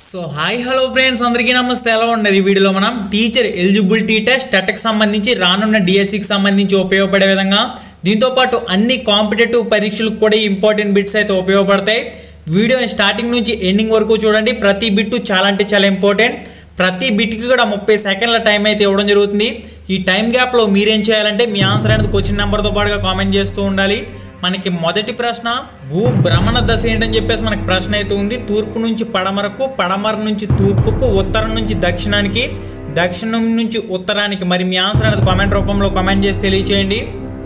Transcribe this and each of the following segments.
so hi hello friends అందరికీ నమస్తే ఎలా ఉన్నారు ఈ వీడియోలో మనం టీచర్ ఎలిజిబిలిటీ టెస్ట్ టెట్కి సంబంధించి రానున్న డిఎస్సికి సంబంధించి ఉపయోగపడే విధంగా దీంతోపాటు అన్ని కాంపిటేటివ్ పరీక్షలకు కూడా ఇంపార్టెంట్ బిట్స్ అయితే ఉపయోగపడతాయి వీడియోని స్టార్టింగ్ నుంచి ఎండింగ్ వరకు చూడండి ప్రతి బిట్టు చాలా అంటే చాలా ఇంపార్టెంట్ ప్రతి బిట్కి కూడా ముప్పై సెకండ్ల టైం అయితే ఇవ్వడం జరుగుతుంది ఈ టైం గ్యాప్లో మీరేం చేయాలంటే మీ ఆన్సర్ అనేది క్వశ్చన్ నెంబర్తో పాటుగా కామెంట్ చేస్తూ ఉండాలి మనకి మొదటి ప్రశ్న భూ భ్రమణ దశ ఏంటని చెప్పేసి మనకి ప్రశ్న అయితే ఉంది తూర్పు నుంచి పడమరకు పడమర నుంచి తూర్పుకు ఉత్తరం నుంచి దక్షిణానికి దక్షిణం నుంచి ఉత్తరానికి మరి మీ ఆన్సర్ అనేది కామెంట్ రూపంలో కామెంట్ చేసి తెలియచేయండి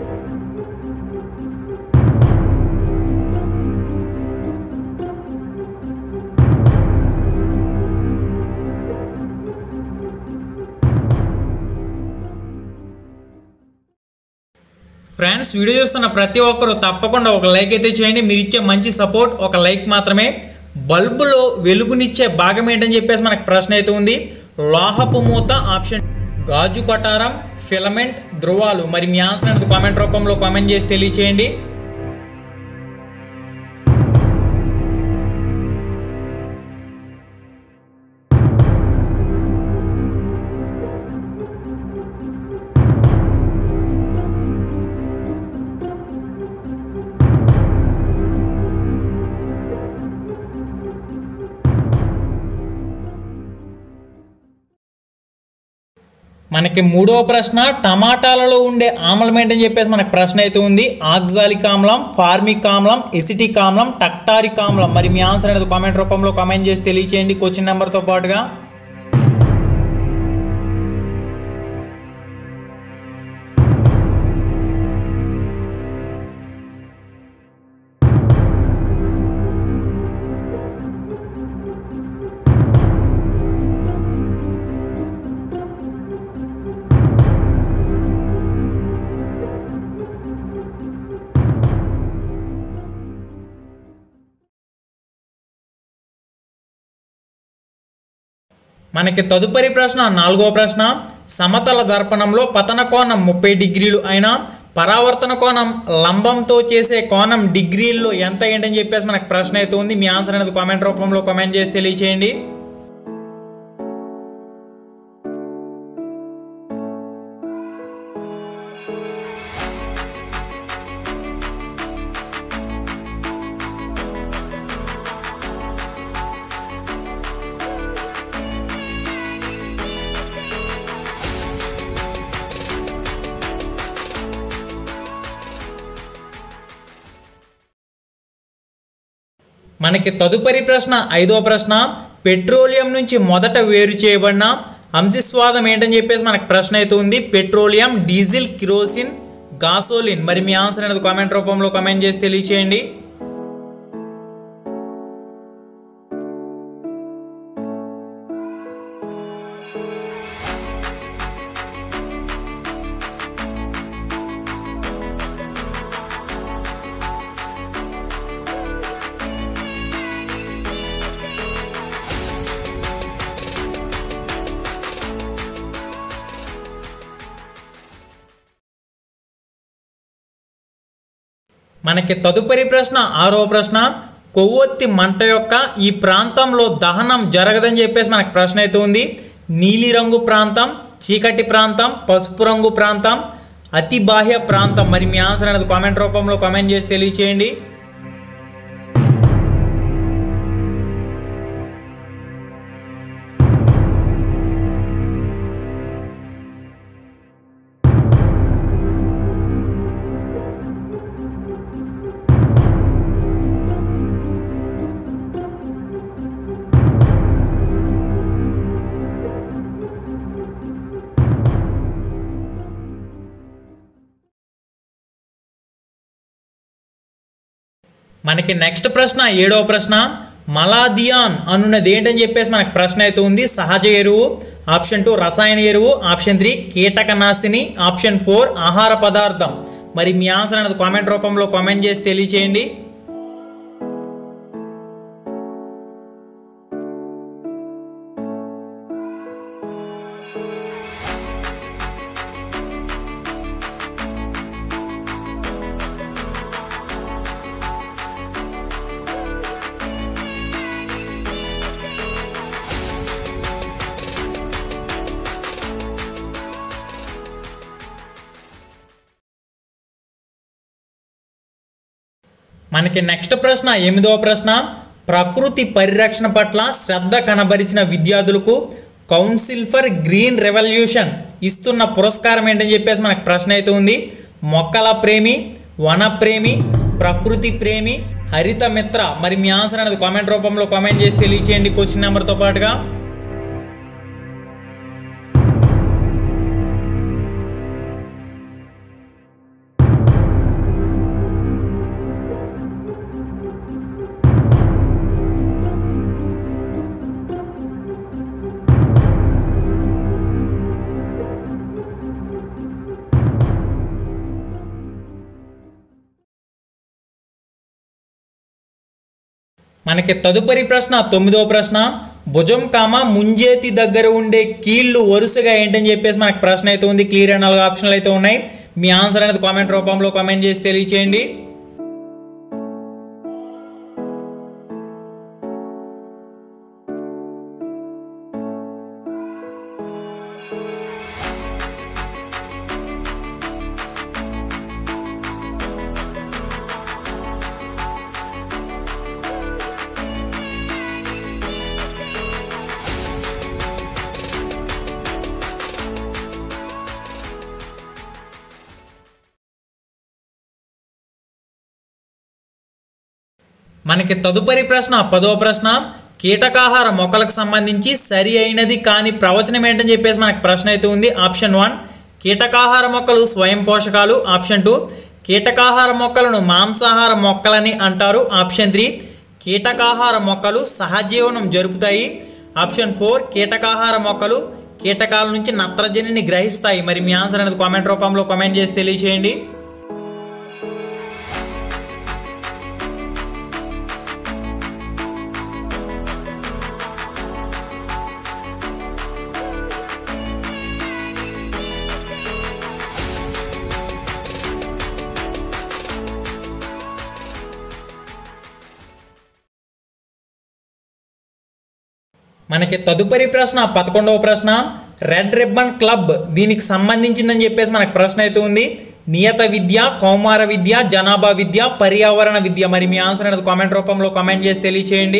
ఫ్రెండ్స్ వీడియో చూస్తున్న ప్రతి ఒక్కరు తప్పకుండా ఒక లైక్ అయితే చేయండి మీరు ఇచ్చే మంచి సపోర్ట్ ఒక లైక్ మాత్రమే బల్బులో వెలుగునిచ్చే భాగం ఏంటని చెప్పేసి మనకు ప్రశ్న అయితే ఉంది లోహపు మూత ఆప్షన్ గాజు కటారం ఫిలమెంట్ ధ్రువాలు మరి మీ ఆన్సర్ అనేది కామెంట్ రూపంలో కామెంట్ చేసి తెలియచేయండి మనకి మూడవ ప్రశ్న టమాటాలలో ఉండే ఆమ్లం ఏంటని చెప్పేసి మనకు ప్రశ్న అయితే ఉంది ఆక్సాలిక్ ఆమ్లం ఫార్మిక్ ఆమ్లం ఎసిటిక్ ఆమ్లం టక్టారిక్ ఆమ్లం మరి మీ ఆన్సర్ అనేది కామెంట్ రూపంలో కామెంట్ చేసి తెలియచేయండి క్వశ్చన్ నెంబర్తో పాటుగా మనకి తదుపరి ప్రశ్న నాలుగో ప్రశ్న సమతల దర్పణంలో పతన కోణం ముప్పై డిగ్రీలు అయినా పరావర్తన కోణం లంబంతో చేసే కోణం డిగ్రీల్లో ఎంత ఏంటని చెప్పేసి మనకు ప్రశ్న అయితే ఉంది మీ ఆన్సర్ అనేది కామెంట్ రూపంలో కామెంట్ చేసి తెలియచేయండి మనకి తదుపరి ప్రశ్న ఐదో ప్రశ్న పెట్రోలియం నుంచి మొదట వేరు చేయబడిన అంశస్వాదం ఏంటని చెప్పేసి మనకు ప్రశ్న అయితే ఉంది పెట్రోలియం డీజిల్ కిరోసిన్ గాసోలిన్ మరి మీ ఆన్సర్ అనేది కామెంట్ రూపంలో కామెంట్ చేసి తెలియచేయండి మనకి తదుపరి ప్రశ్న ఆరవ ప్రశ్న కొవ్వొత్తి మంట యొక్క ఈ ప్రాంతంలో దహనం జరగదని చెప్పేసి మనకు ప్రశ్న అయితే ఉంది నీలిరంగు ప్రాంతం చీకటి ప్రాంతం పసుపు రంగు ప్రాంతం అతి బాహ్య ప్రాంతం మరి మీ ఆన్సర్ అనేది కామెంట్ రూపంలో కామెంట్ చేసి తెలియచేయండి మనకి నెక్స్ట్ ప్రశ్న ఏడవ ప్రశ్న మలాదియాన్ అనున్నది ఏంటని చెప్పేసి మనకు ప్రశ్న అయితే ఉంది సహజ ఎరువు ఆప్షన్ టూ రసాయన ఎరువు ఆప్షన్ త్రీ కీటకనాశిని ఆప్షన్ ఫోర్ ఆహార పదార్థం మరి మీ ఆన్సర్ అనేది కామెంట్ రూపంలో కామెంట్ చేసి తెలియచేయండి మనకి నెక్స్ట్ ప్రశ్న ఎనిమిదవ ప్రశ్న ప్రకృతి పరిరక్షణ పట్ల శ్రద్ధ కనబరిచిన విద్యార్థులకు కౌన్సిల్ ఫర్ గ్రీన్ రెవల్యూషన్ ఇస్తున్న పురస్కారం ఏంటని చెప్పేసి మనకు ప్రశ్న అయితే ఉంది మొక్కల ప్రేమి వన ప్రేమి ప్రకృతి ప్రేమి హరిత మిత్ర మరి మీ ఆన్సర్ అనేది కామెంట్ రూపంలో కామెంట్ చేసి తెలియచేయండి కోచింగ్ నెంబర్తో పాటుగా మనకి తదుపరి ప్రశ్న తొమ్మిదవ ప్రశ్న భుజం కామ ముంజేతి దగ్గర ఉండే కీళ్ళు వరుసగా ఏంటని చెప్పేసి మనకు ప్రశ్న అయితే ఉంది క్లియర్ అండ్ నాలుగు ఆప్షన్లు అయితే ఉన్నాయి మీ ఆన్సర్ అనేది కామెంట్ రూపంలో కామెంట్ చేసి తెలియచేయండి మనకి తదుపరి ప్రశ్న పదవ ప్రశ్న కీటకాహార మొక్కలకు సంబంధించి సరి అయినది కాని ప్రవచనం ఏంటని చెప్పేసి మనకు ప్రశ్న అయితే ఉంది ఆప్షన్ వన్ కీటకాహార మొక్కలు స్వయం పోషకాలు ఆప్షన్ టూ కీటకాహార మొక్కలను మాంసాహార మొక్కలని అంటారు ఆప్షన్ త్రీ కీటకాహార మొక్కలు సహజీవనం జరుపుతాయి ఆప్షన్ ఫోర్ కీటకాహార మొక్కలు కీటకాల నుంచి నత్రజనిని గ్రహిస్తాయి మరి మీ ఆన్సర్ అనేది కామెంట్ రూపంలో కామెంట్ చేసి తెలియచేయండి మనకి తదుపరి ప్రశ్న పదకొండవ ప్రశ్న రెడ్ రిబ్బన్ క్లబ్ దీనికి సంబంధించిందని చెప్పేసి మనకు ప్రశ్న అయితే ఉంది నియత విద్య కౌమార విద్య జనాభా విద్య పర్యావరణ విద్య మరి మీ ఆన్సర్ అనేది కామెంట్ రూపంలో కామెంట్ చేసి తెలియచేయండి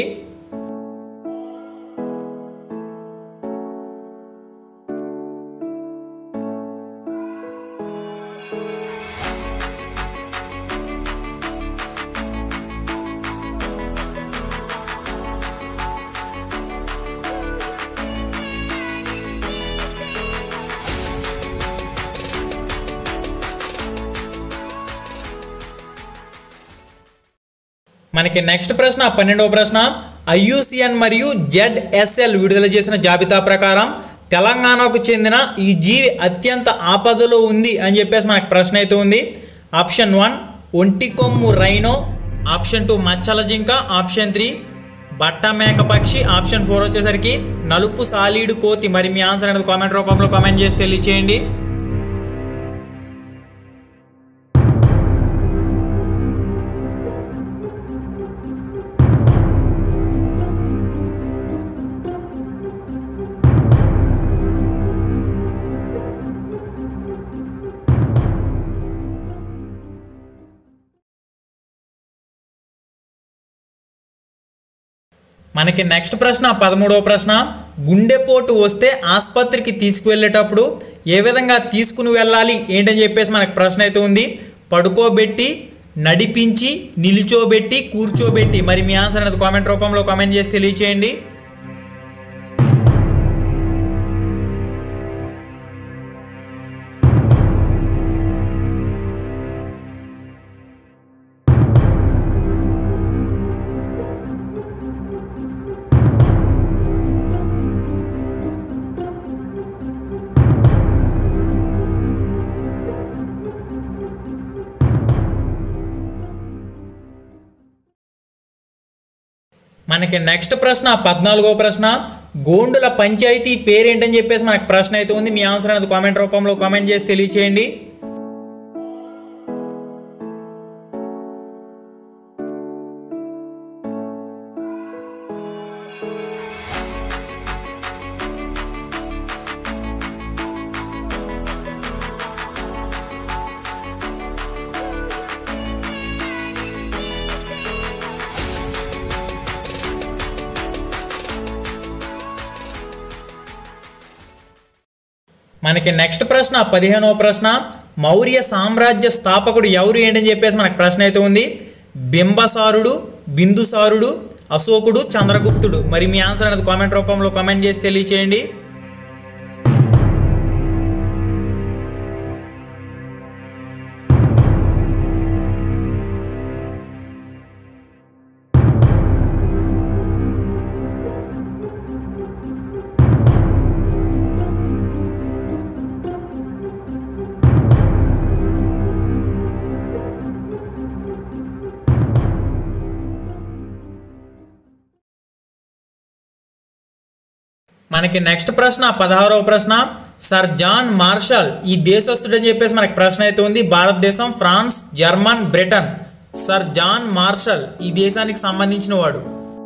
మనకి నెక్స్ట్ ప్రశ్న పన్నెండవ ప్రశ్న ఐయుసిఎన్ మరియు జెడ్ఎస్ఎల్ విడుదల చేసిన జాబితా ప్రకారం తెలంగాణకు చెందిన ఈ జీవి అత్యంత ఆపదలో ఉంది అని చెప్పేసి మనకు ప్రశ్న అయితే ఉంది ఆప్షన్ వన్ ఒంటి కొమ్ము రైనో ఆప్షన్ టూ మచ్చల జింక ఆప్షన్ త్రీ బట్ట మేక పక్షి ఆప్షన్ ఫోర్ వచ్చేసరికి నలుపు సాలీడు కోతి మరి మీ ఆన్సర్ అనేది కామెంట్ రూపంలో కామెంట్ చేసి తెలియచేయండి మనకి నెక్స్ట్ ప్రశ్న పదమూడవ ప్రశ్న గుండెపోటు వస్తే ఆసుపత్రికి తీసుకువెళ్ళేటప్పుడు ఏ విధంగా తీసుకుని వెళ్ళాలి ఏంటని చెప్పేసి మనకు ప్రశ్న అయితే ఉంది పడుకోబెట్టి నడిపించి నిల్చోబెట్టి కూర్చోబెట్టి మరి మీ ఆన్సర్ అనేది కామెంట్ రూపంలో కామెంట్ చేసి తెలియచేయండి మనకి నెక్స్ట్ ప్రశ్న పద్నాలుగో ప్రశ్న గోండుల పంచాయతీ పేరేంటని చెప్పేసి మనకు ప్రశ్న అయితే ఉంది మీ ఆన్సర్ అనేది కామెంట్ రూపంలో కామెంట్ చేసి తెలియచేయండి మనకి నెక్స్ట్ ప్రశ్న పదిహేనవ ప్రశ్న మౌర్య సామ్రాజ్య స్థాపకుడు ఎవరు ఏంటని చెప్పేసి మనకు ప్రశ్న అయితే ఉంది బింబసారుడు బిందుసారుడు అశోకుడు చంద్రగుప్తుడు మరి మీ ఆన్సర్ అనేది కామెంట్ రూపంలో కామెంట్ చేసి తెలియచేయండి మనకి నెక్స్ట్ ప్రశ్న పదహారవ ప్రశ్న సర్ జాన్ మార్షల్ ఈ దేశస్థుడు అని చెప్పేసి మనకి ప్రశ్న అయితే ఉంది భారతదేశం France German Britain sir John Marshall ఈ దేశానికి సంబంధించిన వాడు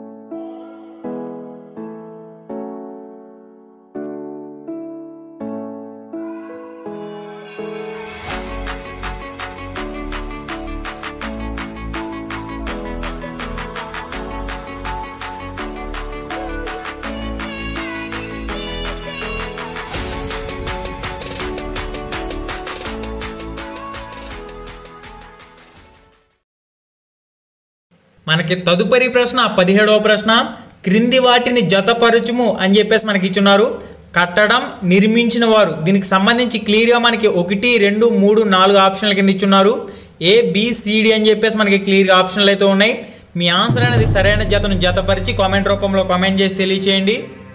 మనకి తదుపరి ప్రశ్న పదిహేడవ ప్రశ్న క్రింది వాటిని జతపరచుము అని చెప్పేసి మనకి ఇచ్చున్నారు కట్టడం నిర్మించిన వారు దీనికి సంబంధించి క్లియర్గా మనకి ఒకటి రెండు మూడు నాలుగు ఆప్షన్ల కింద ఇచ్చున్నారు ఏ బిసిడి అని చెప్పేసి మనకి క్లియర్గా ఆప్షన్లు అయితే ఉన్నాయి మీ ఆన్సర్ అనేది సరైన జతను జతపరిచి కామెంట్ రూపంలో కామెంట్ చేసి తెలియచేయండి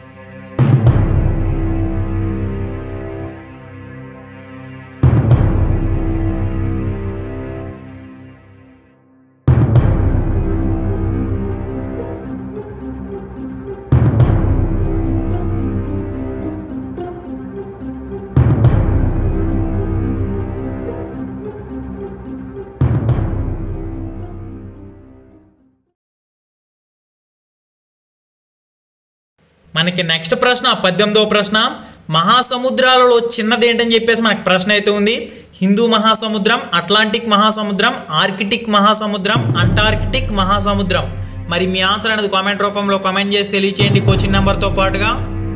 మనకి నెక్స్ట్ ప్రశ్న పద్దెనిమిదవ ప్రశ్న మహాసముద్రాలలో చిన్నది ఏంటని చెప్పేసి మనకి ప్రశ్న అయితే ఉంది హిందూ మహాసముద్రం అట్లాంటిక్ మహాసముద్రం ఆర్కిటిక్ మహాసముద్రం అంటార్కిటిక్ మహాసముద్రం మరి మీ ఆన్సర్ అనేది కామెంట్ రూపంలో కామెంట్ చేసి తెలియచేయండి కోచింగ్ నెంబర్తో పాటుగా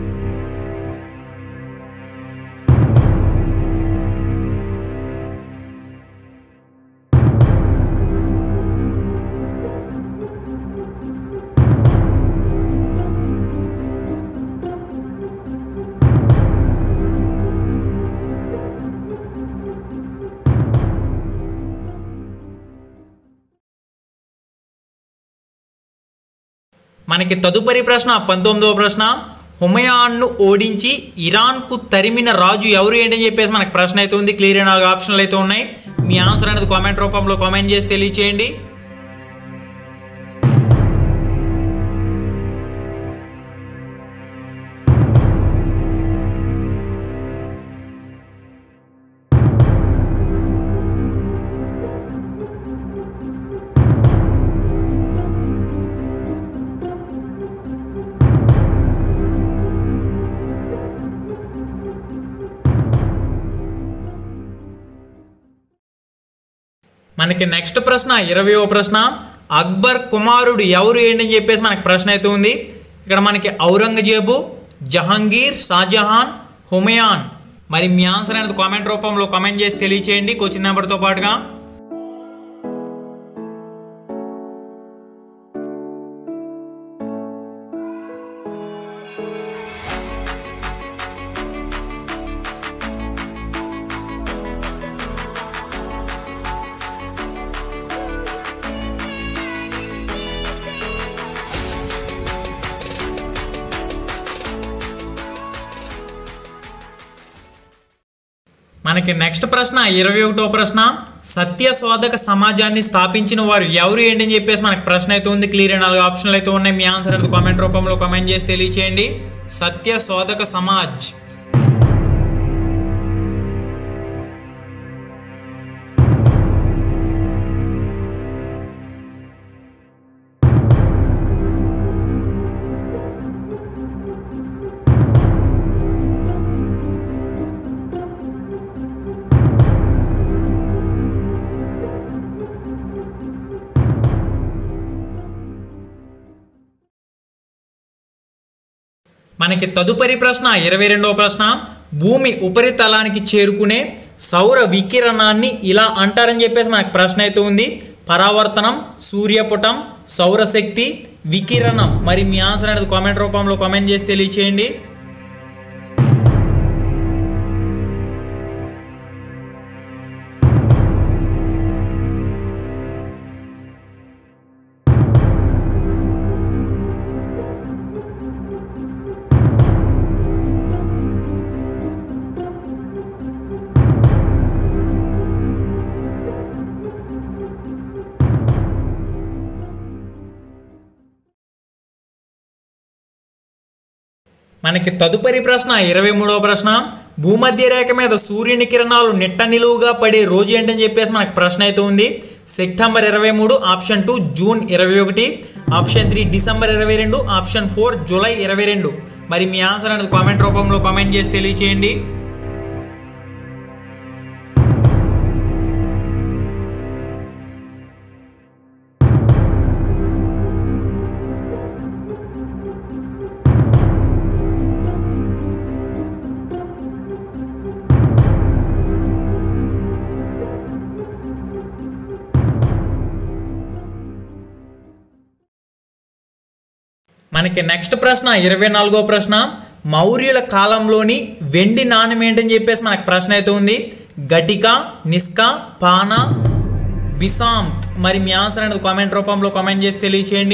మనకి తదుపరి ప్రశ్న పంతొమ్మిదవ ప్రశ్న హుమయాన్ను ఓడించి ఇరాన్కు తరిమిన రాజు ఎవరు ఏంటని చెప్పేసి మనకు ప్రశ్న అయితే ఉంది క్లియర్ నాలుగు ఆప్షన్లు అయితే ఉన్నాయి మీ ఆన్సర్ అనేది కామెంట్ రూపంలో కామెంట్ చేసి తెలియచేయండి మనకి నెక్స్ట్ ప్రశ్న ఇరవయో ప్రశ్న అక్బర్ కుమారుడు ఎవరు ఏంటని చెప్పేసి మనకి ప్రశ్న అయితే ఉంది ఇక్కడ మనకి ఔరంగజేబు జహాంగీర్ షాజహాన్ హుమయాన్ మరి మీ ఆన్సర్ అనేది కామెంట్ రూపంలో కామెంట్ చేసి తెలియచేయండి కోచింగ్ నెంబర్తో పాటుగా మనకి నెక్స్ట్ ప్రశ్న ఇరవై ఒకటో ప్రశ్న సత్య శోధక సమాజాన్ని స్థాపించిన వారు ఎవరు ఏంటని చెప్పేసి మనకి ప్రశ్న అయితే ఉంది క్లియర్ నాలుగు ఆప్షన్లు అయితే ఉన్నాయి మీ ఆన్సర్ అనేది కామెంట్ రూపంలో కామెంట్ చేసి తెలియచేయండి సత్య శోధక సమాజ్ మనకి తదుపరి ప్రశ్న ఇరవై రెండవ ప్రశ్న భూమి ఉపరితలానికి చేరుకునే సౌర వికిరణాన్ని ఇలా అంటారని చెప్పేసి మనకు ప్రశ్న అయితే ఉంది పరావర్తనం సూర్యపుటం సౌరశక్తి వికిరణం మరి మీ ఆన్సర్ అనేది కామెంట్ రూపంలో కామెంట్ చేసి తెలియచేయండి మనకి తదుపరి ప్రశ్న ఇరవై మూడవ ప్రశ్న భూమధ్య రేఖ మీద సూర్యుని కిరణాలు నిట్ట నిలువుగా పడే రోజు ఏంటని చెప్పేసి మనకు ప్రశ్న అయితే ఉంది సెప్టెంబర్ ఇరవై మూడు ఆప్షన్ టూ జూన్ ఇరవై ఒకటి ఆప్షన్ త్రీ డిసెంబర్ ఇరవై రెండు ఆప్షన్ ఫోర్ జూలై ఇరవై రెండు మరి మీ ఆన్సర్ అనేది కామెంట్ రూపంలో కామెంట్ చేసి తెలియచేయండి మనకి నెక్స్ట్ ప్రశ్న ఇరవై నాలుగో ప్రశ్న మౌర్యుల కాలంలోని వెండి నాణ్యం ఏంటని చెప్పేసి మనకు ప్రశ్న అయితే ఉంది గటిక నిస్క పాన బిసాంత్ మరి మీ ఆన్సర్ అనేది కామెంట్ రూపంలో కామెంట్ చేసి తెలియచేయండి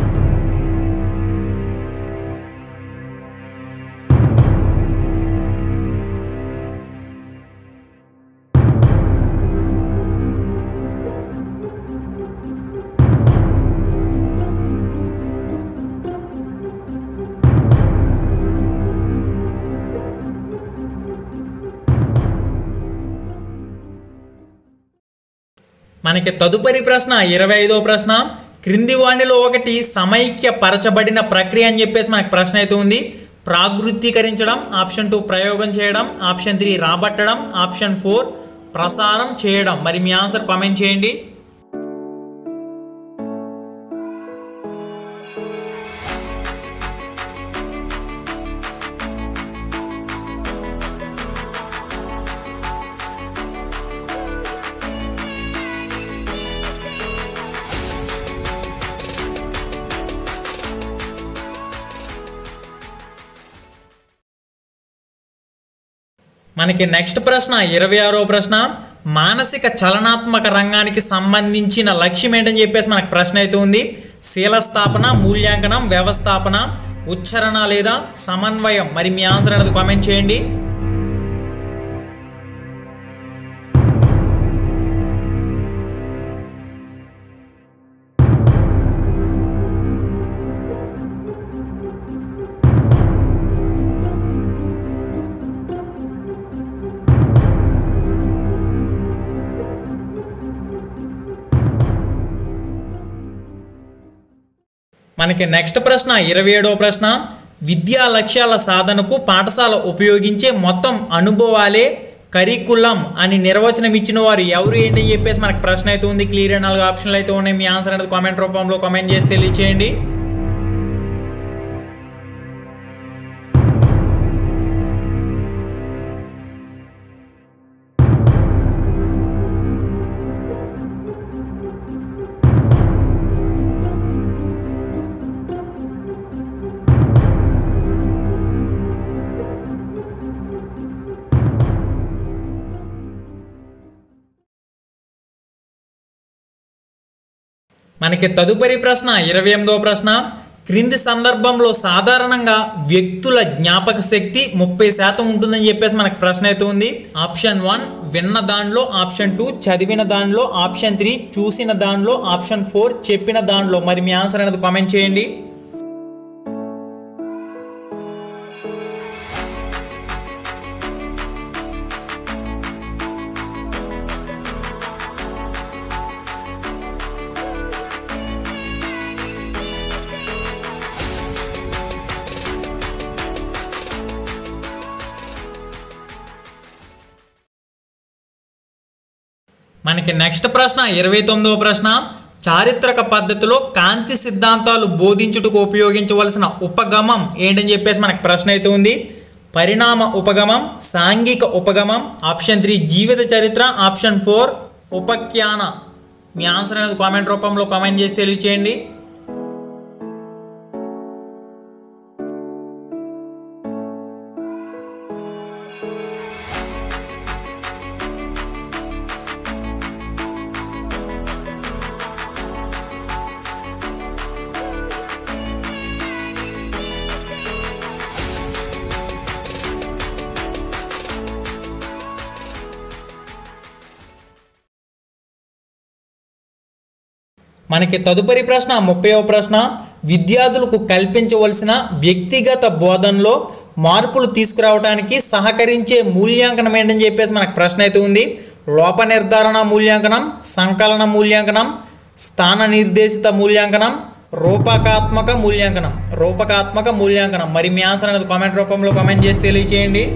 మనకి తదుపరి ప్రశ్న ఇరవై ఐదో ప్రశ్న క్రింది వాణిలో ఒకటి సమైక్య పరచబడిన ప్రక్రియ అని చెప్పేసి మనకు ప్రశ్న అయితే ఉంది ప్రాగృతీకరించడం ఆప్షన్ టూ ప్రయోగం చేయడం ఆప్షన్ త్రీ రాబట్టడం ఆప్షన్ ఫోర్ ప్రసారం చేయడం మరి మీ ఆన్సర్ కామెంట్ చేయండి మనకి నెక్స్ట్ ప్రశ్న ఇరవై ఆరో ప్రశ్న మానసిక చలనాత్మక రంగానికి సంబంధించిన లక్ష్యం ఏంటని చెప్పేసి మనకు ప్రశ్న అయితే ఉంది శీలస్థాపన మూల్యాంకనం వ్యవస్థాపన ఉచ్చారణ లేదా సమన్వయం మరి మీ ఆన్సర్ అనేది కామెంట్ చేయండి మనకి నెక్స్ట్ ప్రశ్న ఇరవై ఏడవ ప్రశ్న విద్యా లక్ష్యాల సాధనకు పాఠశాల ఉపయోగించే మొత్తం అనుభవాలే కరికులం అని నిర్వచనం ఇచ్చిన వారు ఎవరు ఏంటి అని చెప్పేసి మనకు ప్రశ్న అయితే ఉంది క్లియర్ నాలుగు ఆప్షన్లు అయితే ఉన్నాయి మీ ఆన్సర్ అనేది కామెంట్ రూపంలో కామెంట్ చేసి తెలియచేయండి మనకి తదుపరి ప్రశ్న ఇరవై ఎనిమిదవ ప్రశ్న క్రింది సందర్భంలో సాధారణంగా వ్యక్తుల జ్ఞాపక శక్తి ముప్పై శాతం ఉంటుందని చెప్పేసి మనకు ప్రశ్న అయితే ఉంది ఆప్షన్ వన్ విన్న దానిలో ఆప్షన్ టూ చదివిన దానిలో ఆప్షన్ త్రీ చూసిన దానిలో ఆప్షన్ ఫోర్ చెప్పిన దానిలో మరి మీ ఆన్సర్ అనేది కామెంట్ చేయండి మనకి నెక్స్ట్ ప్రశ్న ఇరవై తొమ్మిదవ ప్రశ్న చారిత్రక పద్ధతిలో కాంతి సిద్ధాంతాలు బోధించుటకు ఉపయోగించవలసిన ఉపగమం ఏంటని చెప్పేసి మనకు ప్రశ్న అయితే ఉంది పరిణామ ఉపగమం సాంఘిక ఉపగమం ఆప్షన్ త్రీ జీవిత చరిత్ర ఆప్షన్ ఫోర్ ఉపఖ్యాన మీ ఆన్సర్ అనేది కామెంట్ రూపంలో కామెంట్ చేసి తెలియచేయండి మనకి తదుపరి ప్రశ్న ముప్పైవ ప్రశ్న విద్యార్థులకు కల్పించవలసిన వ్యక్తిగత బోధనలో మార్పులు తీసుకురావడానికి సహకరించే మూల్యాంకనం ఏంటని చెప్పేసి మనకు ప్రశ్న అయితే ఉంది లోప నిర్ధారణ మూల్యాంకనం సంకలన మూల్యాంకనం స్థాన నిర్దేశిత మూల్యాంకనం రూపకాత్మక మూల్యాంకనం రూపకాత్మక మూల్యాంకనం మరి మీ ఆన్సర్ అనేది కామెంట్ రూపంలో కామెంట్ చేసి తెలియచేయండి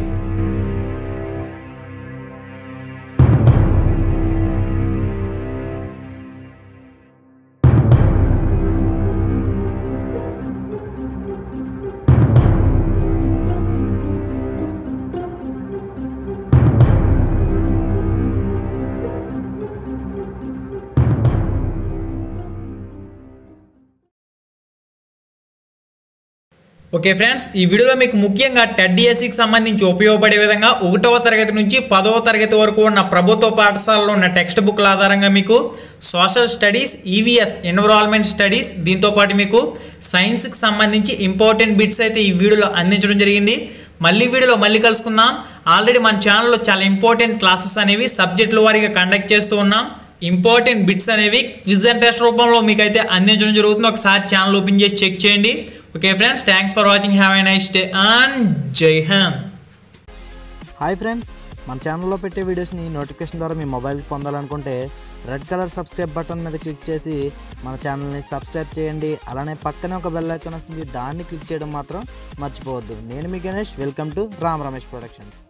ఓకే ఫ్రెండ్స్ ఈ వీడియోలో మీకు ముఖ్యంగా టెడ్ డిఎస్సికి సంబంధించి ఉపయోగపడే విధంగా ఒకటవ తరగతి నుంచి పదవ తరగతి వరకు ఉన్న ప్రభుత్వ పాఠశాలలో ఉన్న టెక్స్ట్ బుక్ల ఆధారంగా మీకు social studies EVS environment studies దీంతో పాటు మీకు సైన్స్కి సంబంధించి ఇంపార్టెంట్ బిట్స్ అయితే ఈ వీడియోలో అందించడం జరిగింది మళ్ళీ వీడియోలో మళ్ళీ కలుసుకుందాం ఆల్రెడీ మన ఛానల్లో చాలా ఇంపార్టెంట్ క్లాసెస్ అనేవి సబ్జెక్టుల వారీగా కండక్ట్ చేస్తూ ఉన్నాం ఇంపార్టెంట్ బిట్స్ అనేవి క్విజ్ అండ్ టెస్ట్ రూపంలో మీకు అయితే అందించడం జరుగుతుంది ఒకసారి ఛానల్ ఓపెన్ చేసి చెక్ చేయండి okay friends thanks for watching have a nice day and జై హింద్ హాయ్ ఫ్రెండ్స్ మన ఛానల్లో పెట్టే వీడియోస్ని నోటిఫికేషన్ ద్వారా మీ మొబైల్కి పొందాలనుకుంటే రెడ్ కలర్ సబ్స్క్రైబ్ బటన్ మీద క్లిక్ చేసి మన ఛానల్ని సబ్స్క్రైబ్ చేయండి అలానే పక్కనే ఒక బెల్ ఐకాన్ వస్తుంది దాన్ని క్లిక్ చేయడం మాత్రం మర్చిపోవద్దు నేను మీ Ganesh welcome to Ram Ramesh productions